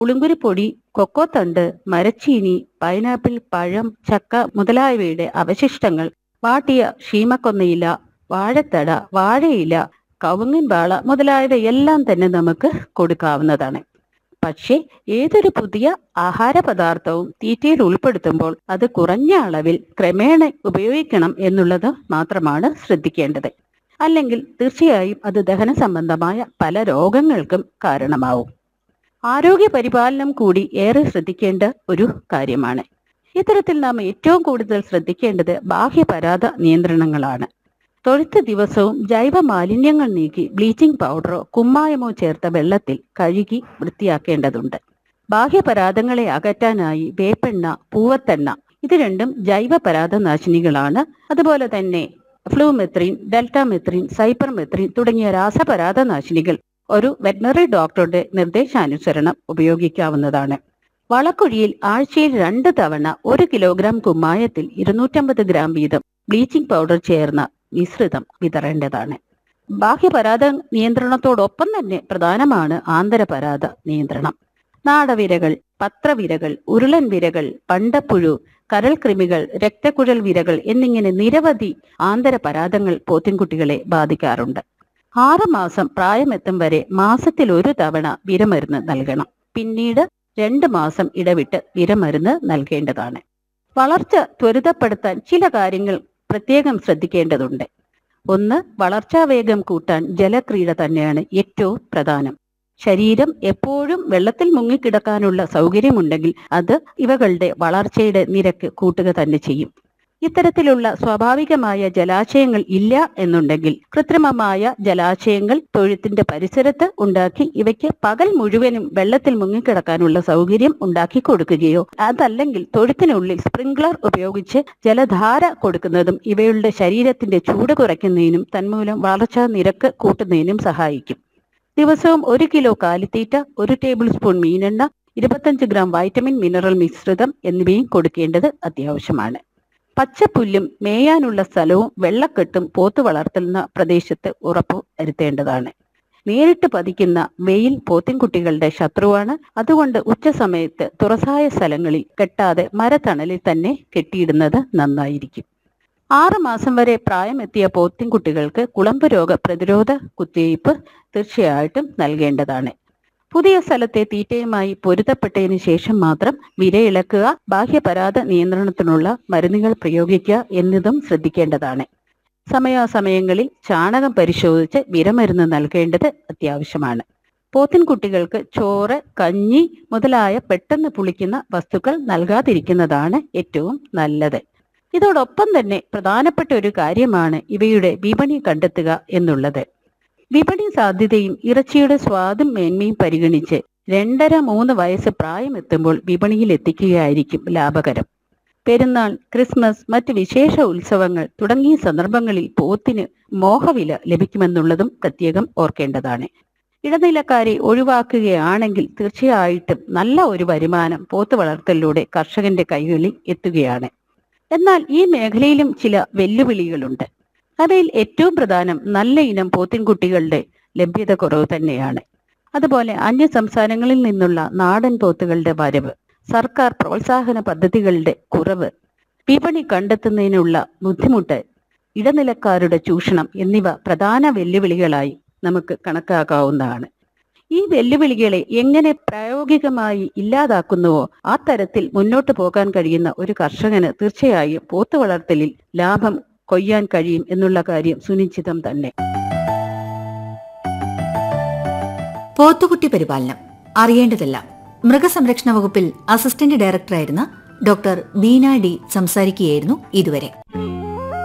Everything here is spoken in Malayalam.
പുളിങ്കുരുപ്പൊടി കൊക്കോത്തണ്ട് മരച്ചീനി പൈനാപ്പിൾ പഴം ചക്ക മുതലായവയുടെ അവശിഷ്ടങ്ങൾ വാട്ടിയ ഷീമക്കൊന്നയില വാഴത്തട വാഴയില കവുങ്ങിൻ വാള മുതലായവയെല്ലാം തന്നെ നമുക്ക് കൊടുക്കാവുന്നതാണ് പക്ഷേ ഏതൊരു പുതിയ ആഹാര പദാർത്ഥവും തീറ്റയിൽ ഉൾപ്പെടുത്തുമ്പോൾ അത് കുറഞ്ഞ അളവിൽ ക്രമേണ ഉപയോഗിക്കണം എന്നുള്ളത് മാത്രമാണ് ശ്രദ്ധിക്കേണ്ടത് അല്ലെങ്കിൽ തീർച്ചയായും അത് ദഹന സംബന്ധമായ പല രോഗങ്ങൾക്കും കാരണമാവും ആരോഗ്യ പരിപാലനം കൂടി ഏറെ ശ്രദ്ധിക്കേണ്ട ഒരു കാര്യമാണ് ഇത്തരത്തിൽ നാം ഏറ്റവും കൂടുതൽ ശ്രദ്ധിക്കേണ്ടത് ബാഹ്യപരാധ നിയന്ത്രണങ്ങളാണ് തൊഴുത്ത് ദിവസവും ജൈവ മാലിന്യങ്ങൾ നീക്കി ബ്ലീച്ചിങ് പൗഡറോ കുമ്മായമോ ചേർത്ത വെള്ളത്തിൽ കഴുകി വൃത്തിയാക്കേണ്ടതുണ്ട് ബാഹ്യപരാധങ്ങളെ അകറ്റാനായി വേപ്പെണ്ണ പൂവത്തെണ്ണ ഇത് രണ്ടും ജൈവ പരാധനാശിനികളാണ് അതുപോലെ തന്നെ ഫ്ലൂമെത്രിൻ ഡെൽറ്റാമെത്രിൻ സൈപ്പർമെത്രിൻ തുടങ്ങിയ രാസപരാധനാശിനികൾ ഒരു വെറ്റിനറി ഡോക്ടറുടെ നിർദ്ദേശാനുസരണം ഉപയോഗിക്കാവുന്നതാണ് വളക്കുഴിയിൽ ആഴ്ചയിൽ രണ്ട് തവണ ഒരു കിലോഗ്രാം കുമ്മായത്തിൽ ഇരുന്നൂറ്റമ്പത് ഗ്രാം വീതം ബ്ലീച്ചിങ് പൗഡർ ചേർന്ന മിശ്രിതം വിതറേണ്ടതാണ് ബാഹ്യപരാധ നിയന്ത്രണത്തോടൊപ്പം തന്നെ പ്രധാനമാണ് ആന്തരപരാധ നിയന്ത്രണം നാടവിരകൾ പത്രവിരകൾ ഉരുളൻ വിരകൾ പണ്ടപ്പുഴു കരൾകൃമികൾ രക്തക്കുഴൽ വിരകൾ എന്നിങ്ങനെ നിരവധി ആന്തരപരാധങ്ങൾ പോത്തിൻകുട്ടികളെ ബാധിക്കാറുണ്ട് ആറ് മാസം പ്രായമെത്തും വരെ മാസത്തിൽ ഒരു തവണ വിരമരുന്ന് നൽകണം പിന്നീട് രണ്ട് മാസം ഇടവിട്ട് വിരമരുന്ന് നൽകേണ്ടതാണ് വളർച്ച ത്വരിതപ്പെടുത്താൻ ചില കാര്യങ്ങൾ പ്രത്യേകം ശ്രദ്ധിക്കേണ്ടതുണ്ട് ഒന്ന് വളർച്ചാ വേഗം കൂട്ടാൻ ജലക്രീഡ തന്നെയാണ് ഏറ്റവും പ്രധാനം ശരീരം എപ്പോഴും വെള്ളത്തിൽ മുങ്ങിക്കിടക്കാനുള്ള സൗകര്യമുണ്ടെങ്കിൽ അത് ഇവകളുടെ വളർച്ചയുടെ നിരക്ക് കൂട്ടുക തന്നെ ചെയ്യും ഇത്തരത്തിലുള്ള സ്വാഭാവികമായ ജലാശയങ്ങൾ ഇല്ല എന്നുണ്ടെങ്കിൽ കൃത്രിമമായ ജലാശയങ്ങൾ തൊഴുത്തിന്റെ പരിസരത്ത് ഉണ്ടാക്കി ഇവയ്ക്ക് പകൽ മുഴുവനും വെള്ളത്തിൽ മുങ്ങിക്കിടക്കാനുള്ള സൗകര്യം ഉണ്ടാക്കി കൊടുക്കുകയോ അതല്ലെങ്കിൽ തൊഴുത്തിനുള്ളിൽ സ്പ്രിംഗ്ലർ ഉപയോഗിച്ച് ജലധാര കൊടുക്കുന്നതും ഇവയുടെ ശരീരത്തിന്റെ ചൂട് കുറയ്ക്കുന്നതിനും തന്മൂലം വളർച്ചാ നിരക്ക് കൂട്ടുന്നതിനും സഹായിക്കും ദിവസവും ഒരു കിലോ കാലിത്തീറ്റ ഒരു ടേബിൾ സ്പൂൺ മീനെണ്ണ ഇരുപത്തഞ്ച് ഗ്രാം വൈറ്റമിൻ മിനറൽ മിശ്രിതം എന്നിവയും കൊടുക്കേണ്ടത് അത്യാവശ്യമാണ് പച്ചപ്പുല്ലും മേയാനുള്ള സ്ഥലവും വെള്ളക്കെട്ടും പോത്ത് വളർത്തുന്ന പ്രദേശത്ത് ഉറപ്പു വരുത്തേണ്ടതാണ് നേരിട്ട് പതിക്കുന്ന വെയിൽ പോത്തിൻകുട്ടികളുടെ ശത്രുവാണ് അതുകൊണ്ട് ഉച്ച സമയത്ത് തുറസായ സ്ഥലങ്ങളിൽ കെട്ടാതെ മരത്തണലിൽ തന്നെ കെട്ടിയിടുന്നത് നന്നായിരിക്കും ആറ് മാസം വരെ പ്രായമെത്തിയ പോത്തിൻകുട്ടികൾക്ക് കുളമ്പ് രോഗ പ്രതിരോധ കുത്തിവയ്പ് തീർച്ചയായിട്ടും നൽകേണ്ടതാണ് പുതിയ സ്ഥലത്തെ തീറ്റയുമായി പൊരുത്തപ്പെട്ടതിന് ശേഷം മാത്രം വിരയിളക്കുക ബാഹ്യപരാധ നിയന്ത്രണത്തിനുള്ള മരുന്നുകൾ പ്രയോഗിക്കുക എന്നതും ശ്രദ്ധിക്കേണ്ടതാണ് സമയാസമയങ്ങളിൽ ചാണകം പരിശോധിച്ച് വിരമരുന്ന് നൽകേണ്ടത് അത്യാവശ്യമാണ് പോത്തിൻകുട്ടികൾക്ക് ചോറ് കഞ്ഞി മുതലായ പെട്ടെന്ന് പുളിക്കുന്ന വസ്തുക്കൾ നൽകാതിരിക്കുന്നതാണ് ഏറ്റവും നല്ലത് ഇതോടൊപ്പം തന്നെ പ്രധാനപ്പെട്ട ഒരു കാര്യമാണ് ഇവയുടെ വിപണി കണ്ടെത്തുക എന്നുള്ളത് വിപണി സാധ്യതയും ഇറച്ചിയുടെ സ്വാദും മേന്മയും പരിഗണിച്ച് രണ്ടര മൂന്ന് വയസ്സ് പ്രായമെത്തുമ്പോൾ വിപണിയിൽ എത്തിക്കുകയായിരിക്കും ലാഭകരം പെരുന്നാൾ ക്രിസ്മസ് മറ്റ് വിശേഷ ഉത്സവങ്ങൾ തുടങ്ങിയ സന്ദർഭങ്ങളിൽ പോത്തിന് മോഹവില ലഭിക്കുമെന്നുള്ളതും പ്രത്യേകം ഓർക്കേണ്ടതാണ് ഇടനിലക്കാരെ ഒഴിവാക്കുകയാണെങ്കിൽ തീർച്ചയായിട്ടും നല്ല ഒരു വരുമാനം പോത്ത് വളർത്തലിലൂടെ കർഷകന്റെ കൈകളിൽ എത്തുകയാണ് എന്നാൽ ഈ മേഖലയിലും ചില വെല്ലുവിളികളുണ്ട് അവയിൽ ഏറ്റവും പ്രധാനം നല്ല ഇനം പോത്തിൻകുട്ടികളുടെ ലഭ്യത കുറവ് തന്നെയാണ് അതുപോലെ അന്യ സംസ്ഥാനങ്ങളിൽ നിന്നുള്ള നാടൻ പോത്തുകളുടെ വരവ് സർക്കാർ പ്രോത്സാഹന പദ്ധതികളുടെ കുറവ് വിപണി കണ്ടെത്തുന്നതിനുള്ള ബുദ്ധിമുട്ട് ഇടനിലക്കാരുടെ ചൂഷണം എന്നിവ പ്രധാന വെല്ലുവിളികളായി നമുക്ക് കണക്കാക്കാവുന്നതാണ് ഈ വെല്ലുവിളികളെ എങ്ങനെ പ്രായോഗികമായി ഇല്ലാതാക്കുന്നുവോ ആ തരത്തിൽ മുന്നോട്ട് പോകാൻ കഴിയുന്ന ഒരു കർഷകന് തീർച്ചയായും പോത്ത് വളർത്തലിൽ ലാഭം കൊയ്യാൻ കഴിയും എന്നുള്ള കാര്യം സുനിശ്ചിതം തന്നെ പോത്തുകുട്ടി പരിപാലനം അറിയേണ്ടതെല്ലാം മൃഗസംരക്ഷണ വകുപ്പിൽ അസിസ്റ്റന്റ് ഡയറക്ടറായിരുന്ന ഡോക്ടർ ബീന ഡി സംസാരിക്കുകയായിരുന്നു ഇതുവരെ